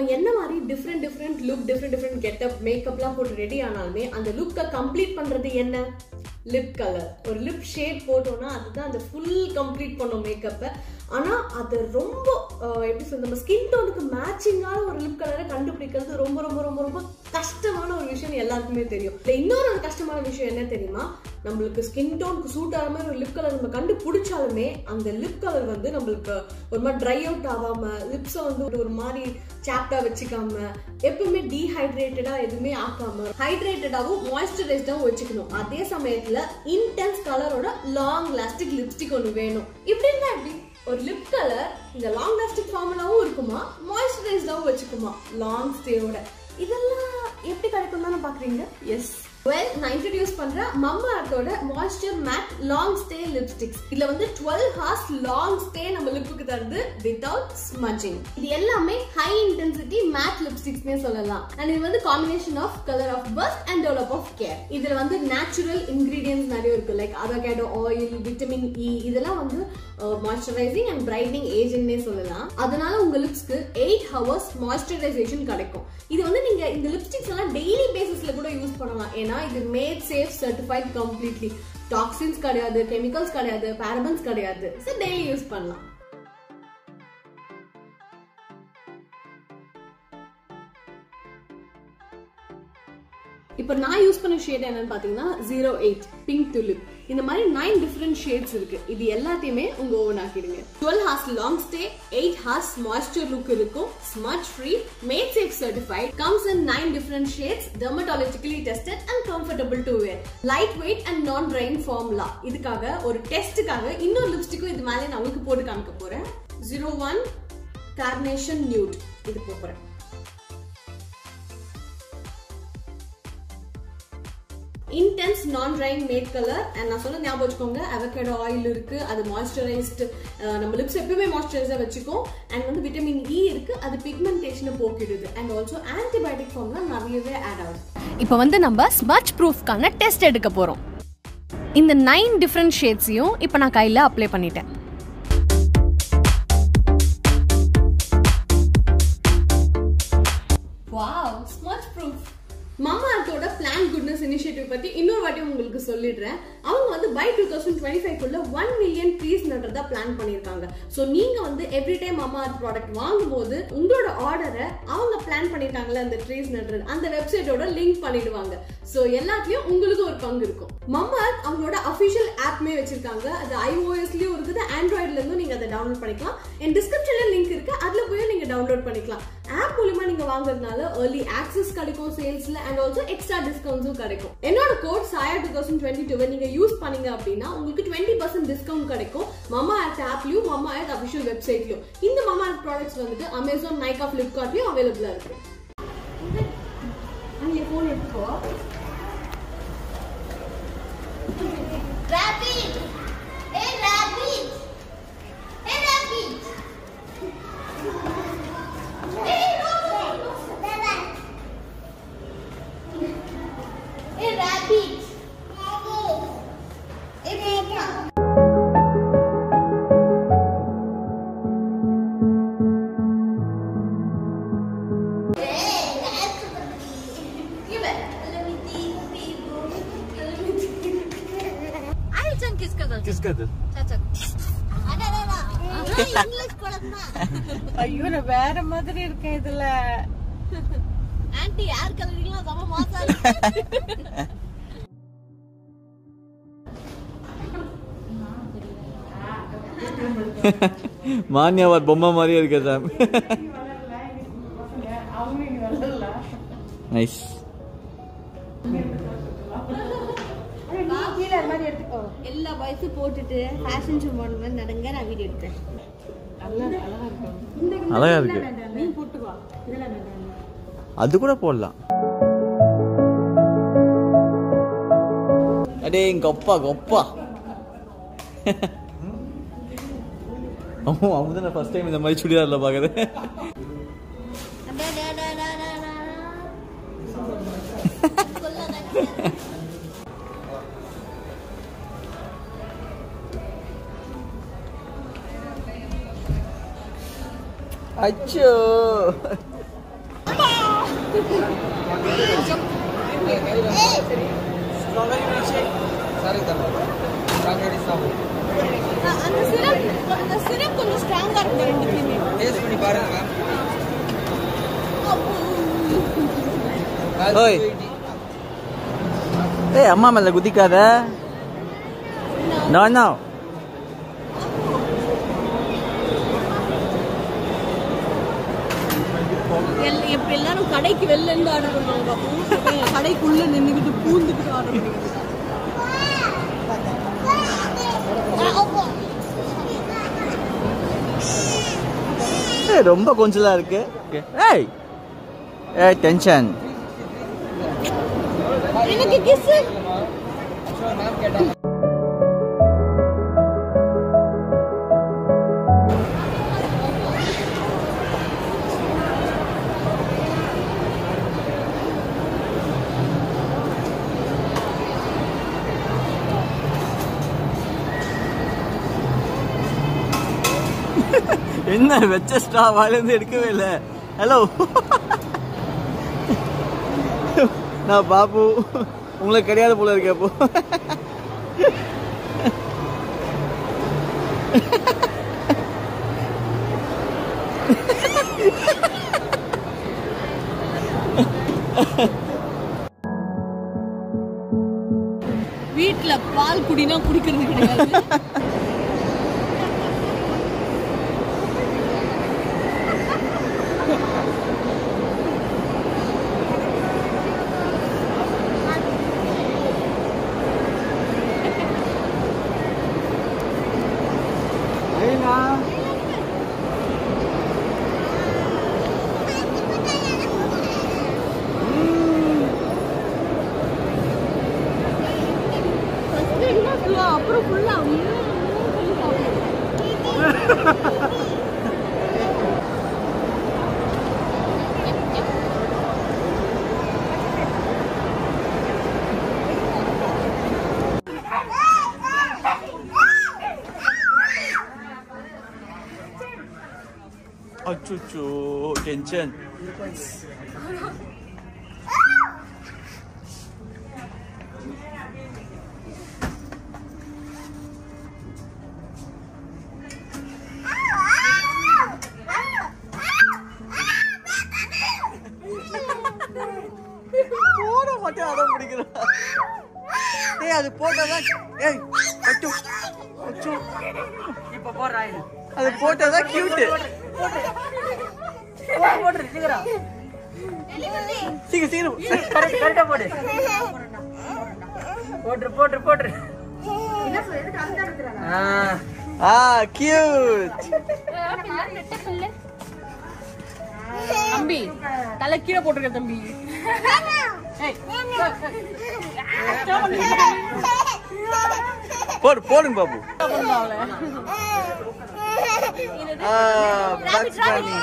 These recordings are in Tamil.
நம்ம என்ன மாதிரி different different look different different getup மேக்கப்லாம் போட்டு ரெடி ஆனாலுமே அந்த லுக்கை கம்ப்ளீட் பண்றது என்ன லிப் கலர் ஒரு லிப் ஷேட் போட்டோம்னா அதுதான் அந்த ஃபுல் கம்ப்ளீட் பண்ணும் மேக்கப்பை ஆனா அது ரொம்ப அஹ், எப்படி சொல்றது நம்ம ஸ்கின் டோனுக்கு மேட்சிங்கான ஒரு லிப் கலரை கண்டுபிடிக்கிறது ரொம்ப ரொம்ப ரொம்ப ரொம்ப கஷ்டமான ஒரு விஷயம் எல்லாருக்குமே தெரியும் இல்ல இன்னொரு ஒரு கஷ்டமான விஷயம் என்ன தெரியுமா நம்மளுக்கு ஸ்கின் டோனுக்கு சூட் ஆகிற மாதிரி ஒரு லிப் கலர் நம்ம கண்டுபிடிச்சாலுமே அந்த லிப் கலர் வந்து நம்மளுக்கு ஒரு மாதிரி ட்ரை அவுட் ஆகாம லிப்ஸை வந்து ஒரு மாதிரி சாப்டா வச்சுக்காம எப்பவுமே டீஹைட்ரேட்டடா எதுவுமே ஆக்காம ஹைட்ரேட்டடாவும் மாய்ஸ்சரைஸ்டாவும் வச்சுக்கணும் அதே சமயத்துல இன்டென்ஸ் கலரோட லாங் லாஸ்டிக் லிப்ஸ்டிக் ஒன்று வேணும் இப்படி இருந்தா எப்படி ஒரு லிப் கலர் இந்த லாங் லாஸ்டிக் ஃபார்முலாவும் இருக்குமா மாய்ஸ்சரைஸ்டாவும் வச்சுக்குமா லாங் ஸ்டேயோட இதெல்லாம் எப்படி கிடைக்கும் தானே பாக்குறீங்க எஸ் வெல் நான் இன்ட்ரடியூஸ் பண்றேன் மம்மா அர்த்தோட moisture matte long stay lipsticks இதுல வந்து டுவெல் ஹார்ஸ் லாங் ஸ்டே நம்ம லிப்புக்கு தருது வித்தவுட் ஸ்மஜிங் இது எல்லாமே ஹை இன்டென்சிட்டி மேட் லிப்ஸ்டிக்ஸ்னே சொல்லலாம் அண்ட் இது வந்து combination of colour of birth and develop of care இதுல வந்து நேச்சுரல் இன்கிரீடியன்ஸ் நிறைய இருக்கு like avocado oil vitamin E இதெல்லாம் வந்து மாய்ஸ்சரைசிங் அண்ட் பிரைட்னிங் ஏஜென்ட்னே சொல்லலாம் அதனால உங்க லிப்ஸ்க்கு எயிட் ஹவர்ஸ் மாய்ஸ்சரைசேஷன் கிடைக்கும் இது வந்து நீங்க இந்த லிப்ஸ்டிக்ஸ் எல்லாம் டெய்லி பேசிஸ்ல கூட யூஸ் பண்ணலாம் ஏன்னா இது matte safe certified completely toxins கிடையாது கெமிக்கல்ஸ் கிடையாது பேரபன்ஸ் கிடையாது ஸோ டெய்லி யூஸ் பண்ணலாம் இப்போ நான் யூஸ் பண்ண ஷேட் என்னன்னு பாத்தீங்கன்னா ஜீரோ எயிட் பிங்க் துலிப் இந்த மாதிரி நைன் டிஃப்ரெண்ட் ஷேட்ஸ் இருக்கு இது எல்லாத்தையுமே உங்க ஓன் ஆக்கிடுங்க twelve hours long stay eight hours moisture look இருக்கும் smudge free matte safe certified comes in nine different shades dermatologically tested and comfortable to wear light weight and non drying formula இதுக்காக ஒரு டெஸ்ட்டுக்காக இன்னொரு லிப்ஸ்டிக்கும் இது மேலே நான் உங்களுக்கு போட்டு காமிக்க போறேன் ஜீரோ ஒன் கார்னேஷன் நியூட் இது போறேன் இன்டென்ஸ் நான் ட்ரைங் மேட் கலர் அண்ட் நான் சொன்ன ஞாபகம் வச்சுக்கோங்க அவகேடோ ஆயில் இருக்கு அது மாய்ஸ்சரைஸ்டு நம்ம லிப்ஸ் எப்பவுமே மாய்ஸ்சரைஸா வச்சுக்கோம் அண்ட் வந்து விட்டமின் இ இருக்கு அது பிக்மெண்டேஷனை போக்கிடுது அண்ட் ஆல்சோ ஆன்டிபயோட்டிக் ஃபார்ம்லாம் நிறையவே ஆட் ஆகுது இப்போ வந்து நம்ம ஸ்மச் ப்ரூஃப்கான டெஸ்ட் எடுக்க போகிறோம் இந்த நைன் டிஃப்ரெண்ட் ஷேட்ஸையும் இப்போ நான் கையில் அப்ளை பண்ணிட்டேன் வாவ் ஸ்மச் ப்ரூஃப் மாமா அர்த்தோட பிளான் குட்னஸ் இனிஷியேட்டிவ் பத்தி இன்னொரு வாட்டி உங்களுக்கு சொல்லிடுறேன் அவங்க வந்து by two thousand twenty five குள்ள ஒன் மில்லியன் ட்ரீஸ் நடுறதா பிளான் பண்ணிருக்காங்க ஸோ நீங்க வந்து எவ்ரி டைம் மாமா அர்த் ப்ராடக்ட் வாங்கும்போது உங்களோட ஆர்டரை அவங்க பிளான் பண்ணிருக்காங்கல்ல அந்த ட்ரீஸ் நடுறது அந்த வெப்சைட்டோட லிங்க் பண்ணிடுவாங்க ஸோ எல்லாத்துலயும் உங்களுக்கு ஒரு பங்கு இருக்கும் மாமா அர்த் அவங்களோட அஃபிஷியல் ஆப்மே வச்சிருக்காங்க அது ஐஓஎஸ்லயும் இருக்குது ஆண்ட்ராய்ட்ல இருந்தும் நீங்க அதை டவுன்லோட் பண்ணிக்கலாம் என் டிஸ்கிரிப்ஷன்ல லிங்க் இருக்கு அதுல போய் நீங்க டவுன்லோட் பண்ணிக்கலாம் ஆப் மூலமா நீங்க வாங்குறதுனால ஏர்லி ஆக்சஸ் கிடைக்கும் சேல்ஸ்ல அண்ட் ஆல்சோ எக்ஸ்ட்ரா டிஸ்கவுண்ட்ஸும் கிடைக்கும் என்னோட code Chaya two thousand twenty two நீங்க யூஸ் பண்ணீங்க அப்படின்னா உங்களுக்கு டுவெண்ட்டி பர்சன்ட் டிஸ்கவுண்ட் கிடைக்கும் மமா ஆர்ட் ஆப்லயும் மமா ஆர்ட் அபிஷியல் வெப்சைட்லயும் இந்த மமா ஆர்ட் ப்ராடக்ட்ஸ் வந்துட்டு அமேசான் நைகா பிளிப்கார்ட்லயும் அவைலபிளா இருக்கு போன் எடுத்துக்கோ Rabbit! Hey, rabbit! Hey, rabbit! Hey, no, no, no. Hey, rabbit! Hey, Beta! Hey, that's Give it. Let me see, people. Let me see. ஆயிடுச்சான் கிஸ் கதல் किसका था சாச்சா அடடடா. இங்கிலீஷ் குழந்தை ஐயோ நான் வேற மாதிரி இருக்கேன் இதுல ஆன்ட்டி யார் கலரிங்களோ செம மோசம் இருக்கு. மான்யாவார் பொம்மை மாதிரியே இருக்க சாம் நைஸ் கீழே அது மாதிரி எடுத்துக்கோ எல்லா பாய்ஸும் போட்டுட்டு ஃபேஷன் ஷோ மாடல் மாதிரி நடங்க நான் வீடியோ எடுத்தேன் நல்லா அழகா இருக்கும் அழகா இருக்கு நீ போட்டுக்கோ இதெல்லாம் வேண்டாம் அது கூட போடலாம் அடே கொப்பா கொப்பா அவன் அவங்க தான் ஃபர்ஸ்ட் டைம் இந்த மாதிரி சுடிதாரில் பார்க்குறேன் அடடடடடடடா. கொல்லாத. அச்சோ அந்த சிரப் அந்த சிரப் கொஞ்சம் ஸ்ட்ராங்கா இருக்கு ரெண்டுக்குமே டேஸ்ட் பண்ணி பாருங்க மேம் ஓய் ஏய் அம்மா மேல குதிக்காத நான் நான் எல்- இப்ப எல்லாரும் கடைக்கு வெளில இருந்து ஆர்டர் பண்ணுவாங்க பாப்போம். கடைக்குள்ள நின்னுக்கிட்டு பூந்துக்கிட்டு ஆர்டர் பண்ணுவாங்க ஏய் ரொம்ப கொஞ்சலா இருக்கு ஏய் ஏய் டென்ஷன் எனக்கு கிஸ் மேம் கேட்டாங்க என்ன வெச்ச ஸ்ட்ரா வாயிலிருந்து எடுக்கவே இல்லை ஹலோ நான் பாபு உங்களுக்கு கிடையாது போல இருக்கே அப்போ வீட்ல பால் குடினா குடிக்கிறது கிடையாது ஃபர்ஸ்ட் என்ன சொல்லுவா அப்புறம் ஃபுல்லா அச்சுச்சோ டென்ஷன் போட மாட்டேன் அடம் பிடிக்கிறா ஏய் அது போட்டாதான் ஏய் அச்சு அச்சு இப்போ போடுறாங்க அது போட்டாதான் கியூட் போட்டுரு சீக்கிரம் சீக்கிரம் சீக்கிரம் கரெக்ட் கரெக்டாக போடு போட்டுரு போட்டுரு போட்டுரு ஆ ஆ கியூட் தம்பி தலை கீழே போட்டிருக்க தம்பி ஏய், போடு போடுங்க பாபு அவளை. ஆ பக்ஸ் பண்ணி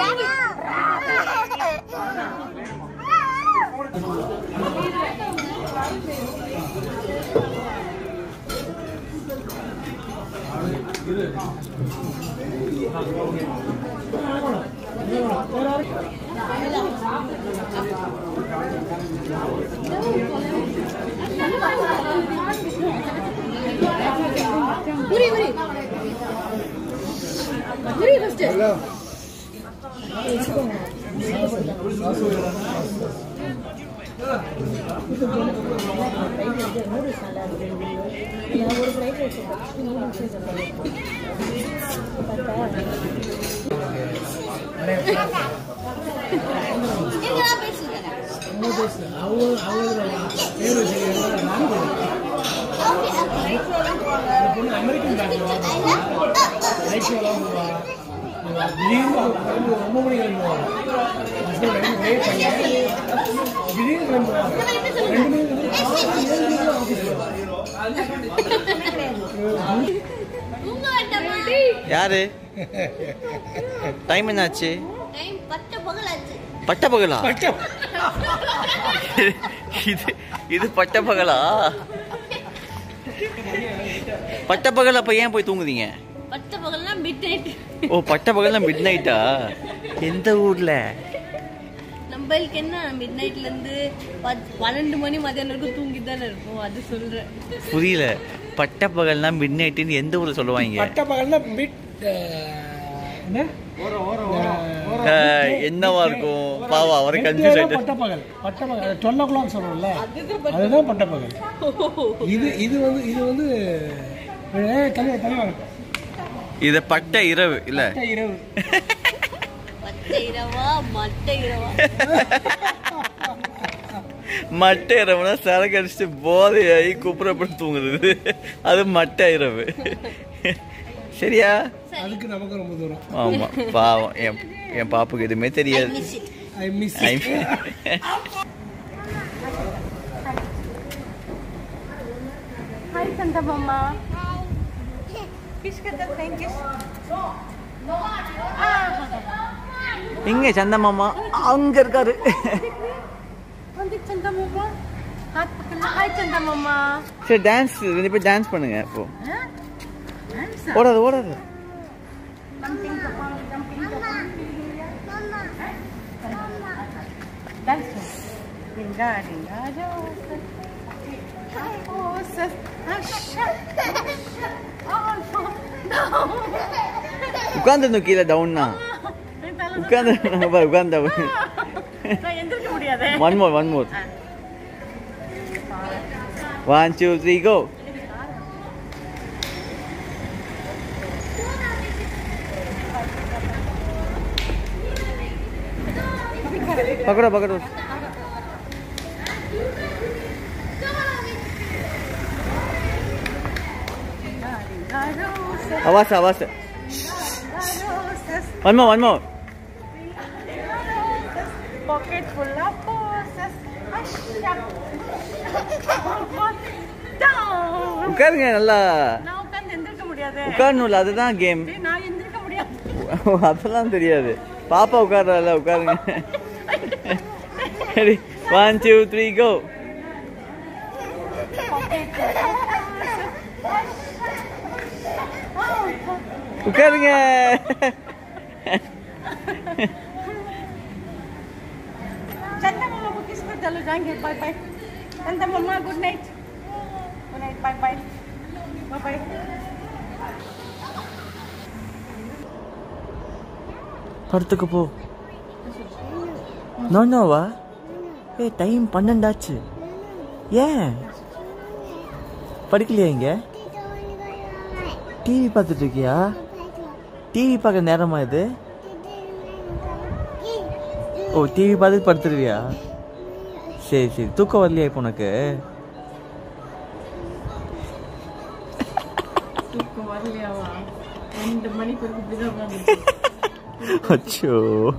புரி புரி புரி ஃபர்ஸ்ட் இதெல்லாம் பேசுகிறேன் தூங்க வேண்டாமா யாரு டைம் என்னாச்சு டைம் பத்து பகலாச்சு பட்ட பகலா இது இது பட்ட பகலா பட்ட பகல் அப்ப ஏன் போய் தூங்குதீங்க பத்து பகல்னா மிட் நைட் ஓ பட்ட பகல்ல மிட் நைட்டா எந்த ஊர்ல நம்ம மொபைலுக்கு என்ன மிட் நைட்ல இருந்து பத்- பன்னெண்டு மணி மதியானம் வரைக்கும் தூங்கி தானே இருக்கும் அது சொல்றேன் புரியல பட்ட பகல்னா மிட் நைட்டுன்னு எந்த ஊர்ல சொல்லுவாங்க பட்ட பகல்ல மிட் என்ன அஹ், என்னவா இருக்கும் பாவா அவரை கன்ஃபியூஸ் ஆயிட்டு பட்ட பகல் பட்ட பகல் டுவெல் ஓ கிளாக் சொல்றோம்ல அதுதான் பட்ட பகல் இது இது வந்து இது வந்து ஏய், தனியா தனியா இருக்கும் இத பட்ட இரவு இல்ல பட்ட இரவு மத்த இரவா மத்த இரவா மட்டை இரவுனா சரக்கு அடிச்சுட்டு போதையாகி குப்புறப்பட்டு தூங்குறது அது மட்டை இரவு சரியா அதுக்கு நமக்கு ரொம்ப தூரம் ஆமா பாவம் என் என் பாப்புக்கு எதுவுமே தெரியாது ஐ மிஸ் I- ஹாய் சந்தா மாமா கிஸ் கத்த தேங்க் கிஸ் எங்க சந்த மாமா அங்க இருக்காரு வந்து சந்தா மாமா ஹாத் பக்கத்துல ஹாய் சந்தா மாமா சரி டான்ஸ் ரெண்டு பேர் டான்ஸ் பண்ணுங்க இப்போ ஓடாது ஓடாது டான்ஸ் ரிங்கா ரிங்கா ஜோசஸ் ஓசஸ் அஷா உட்காந்து கீழே டவுன்னா உட்காந்து பாரு உட்காந்து நான் எந்திரிக்க முடியாது one more one more one two three go पकड़ो पकड़ो आवाज से, आवाज से one more one more Pocket full of poses. Asha. Down. உட்காருங்க நல்லா நான் உட்கார்ந்து எந்திரிக்க முடியாது உட்காரணும்ல அதுதான் கேம் டேய், நான் எந்திரிக்க முடியாது அதெல்லாம் தெரியாது பாப்பா உட்கார்றல உட்காருங்க சரி ஒன் டூ த்ரீ கோ உட்காருங்க चंदा मामा को किस पर चलो जाएंगे बाय बाय चंदा मामा good night good night bye bye bye bye படத்துக்கு போ நோனோவா ஏ டைம் பன்னெண்டாச்சு ஏன் படிக்கலையா இங்க டிவி பார்த்துட்டு இருக்கியா டிவி பார்க்க நேரமா இது ஓ டிவி பார்த்துட்டு படுத்துருவியா சரி சரி தூக்கம் வரலையா இப்போ உனக்கு தூக்கம் வரலையாவா ரெண்டு மணிக்கு ஒரு இப்படிதான் உட்காந்து அச்சோ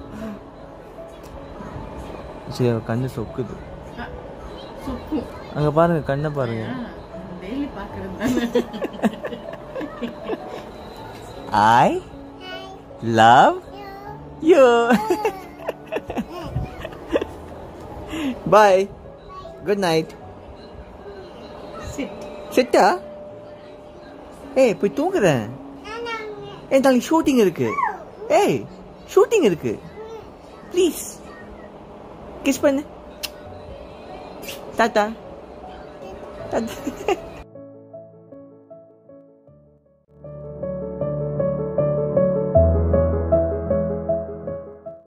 சரி அவ கண்ணு சொக்குது சுக்கும் அங்க பாருங்க கண்ணை பாருங்க டெய்லி பாக்குறது தானே I love you. Bye. Good night. சிட் சிட்டா ஏய் போய் தூங்குறேன் ஏய் நாளைக்கு ஷூட்டிங் இருக்கு ஏய் ஷூட்டிங் இருக்கு ப்ளீஸ் கிஸ் பண்ணு டாட்டா டாட்டா